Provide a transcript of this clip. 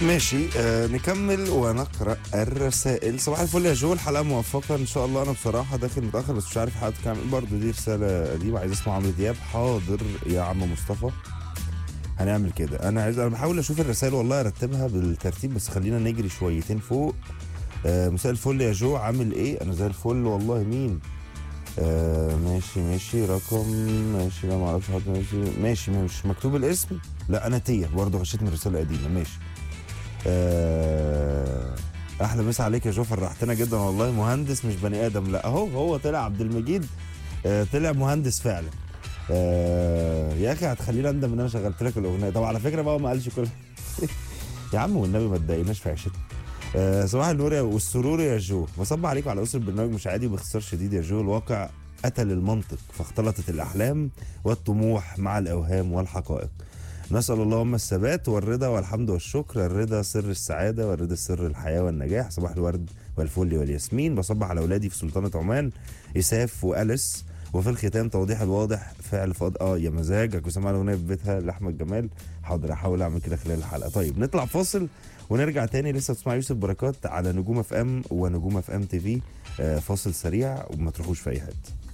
ماشي آه نكمل ونقرا الرسائل صباح الفل يا جو الحلقه موفقه ان شاء الله انا بصراحه داخل متاخر بس مش عارف حلقه كام برضه دي رساله قديمه عايز اسمع عمرو دياب حاضر يا عم مصطفى هنعمل كده انا عايز انا بحاول اشوف الرسائل والله ارتبها بالترتيب بس خلينا نجري شويتين فوق آه مساء الفل يا جو عامل ايه انا زي الفل والله مين آه ماشي ماشي رقم ماشي لا معرفش حد ماشي ماشي مش مكتوب الاسم لا انا تيه برضه غشيت من الرساله القديمه ماشي آه، احلى مسا عليك يا جو فرحتنا جدا والله مهندس مش بني ادم لا اهو هو طلع عبد المجيد آه، طلع مهندس فعلا آه، يا اخي هتخليني اندم ان انا شغلت لك الاغنيه طب على فكره بقى هو ما قالش كل يا عم والنبي ما تضايقناش في عيشتنا آه، صباح النور يا والسرور يا جو بصب عليكم على اسر البرنامج مش عادي باختصار شديد يا جو الواقع قتل المنطق فاختلطت الاحلام والطموح مع الاوهام والحقائق نسأل اللهم الثبات والرضا والحمد والشكر الرضا سر السعادة والرضا سر الحياة والنجاح صباح الورد والفل والياسمين بصبح على أولادي في سلطنة عمان إساف وأليس وفي الختام توضيح الواضح فعل فاض اه يا مزاجك وسمعنا الاغنيه في بيتها لاحمد جمال حاضر احاول اعمل كده خلال الحلقه طيب نطلع فاصل ونرجع تاني لسه بتسمع يوسف بركات على نجوم اف ام ونجوم اف ام تي في آه، فاصل سريع وما تروحوش في اي حته